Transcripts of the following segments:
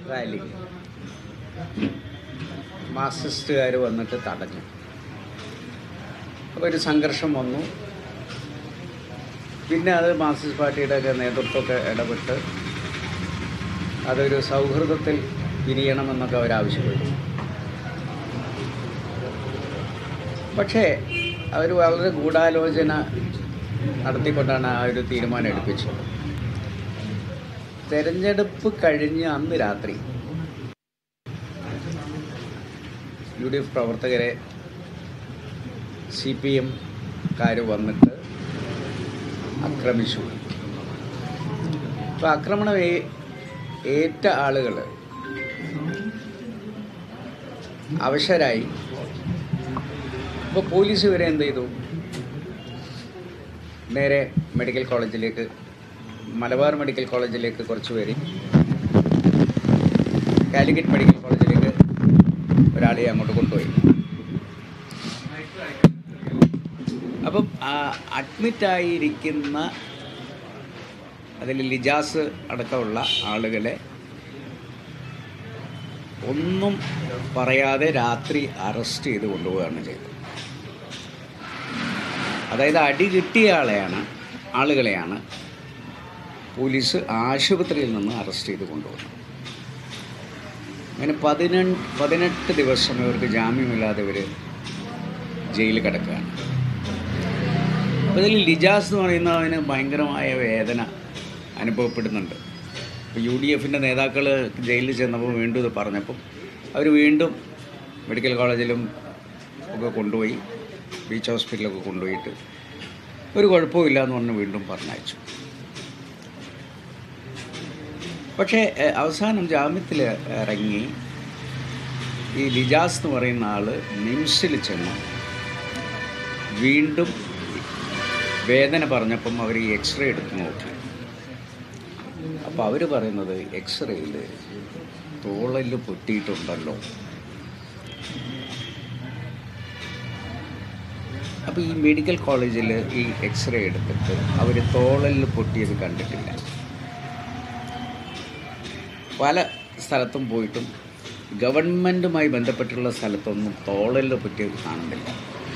rally മാർക്സിസ്റ്റുകാർ വന്നിട്ട് തടഞ്ഞു അപ്പോൾ ഒരു സംഘർഷം വന്നു പിന്നെ അത് മാർക്സിസ്റ്റ് പാർട്ടിയുടെ ഒക്കെ നേതൃത്വമൊക്കെ ഇടപെട്ട് അതൊരു സൗഹൃദത്തിൽ പിരിയണമെന്നൊക്കെ അവർ ആവശ്യപ്പെട്ടു പക്ഷേ അവർ വളരെ ഗൂഢാലോചന നടത്തിക്കൊണ്ടാണ് ആ ഒരു തീരുമാനം എടുപ്പിച്ചത് തെരഞ്ഞെടുപ്പ് കഴിഞ്ഞ് അന്ന് രാത്രി യു ഡി എഫ് പ്രവർത്തകരെ സി പി എംകാർ വന്നിട്ട് ആക്രമിച്ചു അപ്പോൾ ആക്രമണം ഏ- ഏറ്റ ആളുകൾ അവശരായി അപ്പോൾ പോലീസ് ഇവരെ എന്ത് ചെയ്തു നേരെ മെഡിക്കൽ കോളേജിലേക്ക് മലബാർ മെഡിക്കൽ കോളേജിലേക്ക് കുറച്ച് പേര് കാലിക്കറ്റ് മെഡിക്കൽ കോളേജിലേക്ക് ഒരാളെ അങ്ങോട്ട് കൊണ്ടുപോയി അപ്പം അഡ്മിറ്റായിരിക്കുന്ന അതിൽ ലിജാസ് അടക്കമുള്ള ആളുകളെ ഒന്നും പറയാതെ രാത്രി അറസ്റ്റ് ചെയ്ത് കൊണ്ടുപോവുകയാണ് ചെയ്തത് അതായത് അടി കിട്ടിയ ആളെയാണ് ആളുകളെയാണ് പോലീസ് ആശുപത്രിയിൽ നിന്ന് അറസ്റ്റ് ചെയ്ത് കൊണ്ടുപോകുന്നത് അങ്ങനെ പതിനെട്ട് പതിനെട്ട് ദിവസം ഇവർക്ക് ജാമ്യമില്ലാതെ ഇവർ ജയിലിൽ കിടക്കുകയാണ് അപ്പോൾ ഇതിൽ ലിജാസ് എന്ന് പറയുന്നതിന് ഭയങ്കരമായ വേദന അനുഭവപ്പെടുന്നുണ്ട് ഇപ്പോൾ യു ഡി എഫിൻ്റെ നേതാക്കൾ ജയിലിൽ ചെന്നപ്പോൾ വീണ്ടും ഇത് പറഞ്ഞപ്പം അവർ വീണ്ടും മെഡിക്കൽ കോളേജിലും ഒക്കെ കൊണ്ടുപോയി ബീച്ച് ഹോസ്പിറ്റലൊക്കെ കൊണ്ടുപോയിട്ട് ഒരു കുഴപ്പമില്ല എന്ന് പറഞ്ഞ് വീണ്ടും പറഞ്ഞയച്ചു പക്ഷേ എഹ്, അവസാനം ജാമ്യത്തിൽ ഇറങ്ങി ഈ ലിജാസ് എന്ന് പറയുന്ന ആൾ നിംസിൽ ചെന്നു വീണ്ടും വേദന പറഞ്ഞപ്പം അവർ ഈ എക്സ്റേ എടുത്ത് നോക്കി അപ്പോൾ അവർ പറയുന്നത് എക്സ്റേയിൽ തോളല് പൊട്ടിയിട്ടുണ്ടല്ലോ അപ്പോൾ ഈ മെഡിക്കൽ കോളേജിൽ ഈ എക്സ്റേ എടുത്തിട്ട് അവർ തോളല് പൊട്ടിയത് കണ്ടിട്ടില്ല പല സ്ഥലത്തും പോയിട്ടും ഗവൺമെൻറ്റുമായി ബന്ധപ്പെട്ടുള്ള സ്ഥലത്തൊന്നും തോളല് പൊട്ടിയത് കാണുന്നില്ല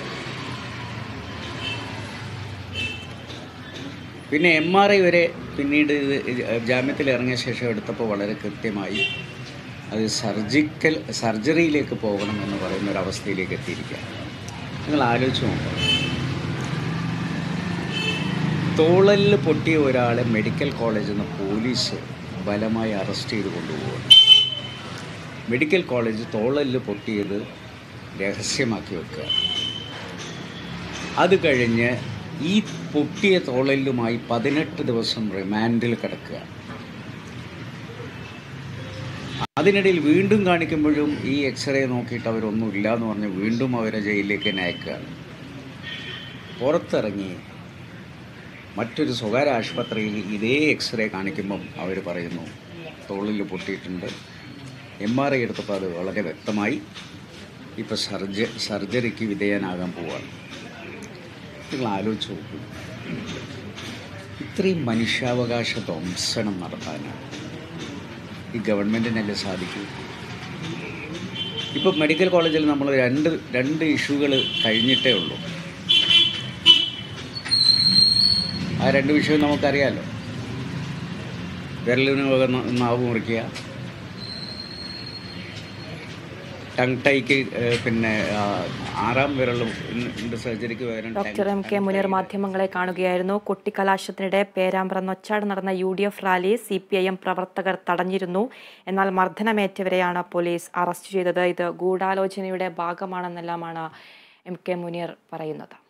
പിന്നെ എം ആർ ഐ വരെ പിന്നീട് ഇത് ജാമ്യത്തിൽ ഇറങ്ങിയ ശേഷം എടുത്തപ്പോൾ വളരെ കൃത്യമായി അത് സർജിക്കൽ സർജറിയിലേക്ക് പോകണം എന്ന് പറയുന്ന ഒരു അവസ്ഥയിലേക്ക് എത്തിയിരിക്കുക നിങ്ങൾ ആലോചിച്ച് നോക്കുക തോളലിൽ പൊട്ടിയ ഒരാളെ മെഡിക്കൽ കോളേജിൽ നിന്ന് പോലീസ് ബലമായി അറസ്റ്റ് ചെയ്ത് കൊണ്ടുപോകുന്നു മെഡിക്കൽ കോളേജ് തോളലിൽ പൊട്ടിയത് രഹസ്യമാക്കി വെക്കുക അത് കഴിഞ്ഞ് ഈ പൊട്ടിയ തോളലുമായി പതിനെട്ട് ദിവസം റിമാൻഡിൽ കിടക്കുക അതിനിടയിൽ വീണ്ടും കാണിക്കുമ്പോഴും ഈ എക്സ്റേ നോക്കിയിട്ട് അവരൊന്നും ഇല്ല എന്ന് പറഞ്ഞ് വീണ്ടും അവരെ ജയിലിലേക്ക് തന്നെ അയക്കുകയാണ് പുറത്തിറങ്ങി മറ്റൊരു സ്വകാര്യ ആശുപത്രിയിൽ ഇതേ എക്സ്റേ കാണിക്കുമ്പം അവർ പറയുന്നു തോളിൽ പൊട്ടിയിട്ടുണ്ട് എം ആർ ഐ എടുത്തപ്പോൾ അത് വളരെ വ്യക്തമായി ഇപ്പോൾ സർജ സർജറിക്ക് വിധേയനാകാൻ പോവുകയാണ് നിങ്ങൾ ആലോചിച്ച് നോക്കൂ ഇത്രയും മനുഷ്യാവകാശ ധ്വംസനം നടത്താനാണ് ഈ ഗവൺമെൻറ്റിനല്ലേ സാധിക്കൂ ഇപ്പോൾ മെഡിക്കൽ കോളേജിൽ നമ്മൾ രണ്ട് രണ്ട് ഇഷ്യൂകൾ കഴിഞ്ഞിട്ടേ ഉള്ളൂ ആ രണ്ട് വിഷയം നമുക്കറിയാമല്ലോ വിരലിന് പകർന്ന് നാവ് മുറിക്കുക ടങ് ടൈക്ക് ഏഹ്, പിന്നെ ആ, ആറാം വിരലും സർജറിക്ക് പകരം ഡോക്ടർ എം കെ മുനീർ മാധ്യമങ്ങളെ കാണുകയായിരുന്നു കൊട്ടിക്കലാശത്തിനിടെ പേരാമ്പ്ര നൊച്ചാട് നടന്ന U D F rally C P I M പ്രവർത്തകർ തടഞ്ഞിരുന്നു എന്നാൽ മർദ്ദനമേറ്റവരെയാണ് പോലീസ് അറസ്റ്റ് ചെയ്തത് ഇത് ഗൂഢാലോചനയുടെ ഭാഗമാണെന്നെല്ലാമാണ് എം കെ മുനീർ പറയുന്നത്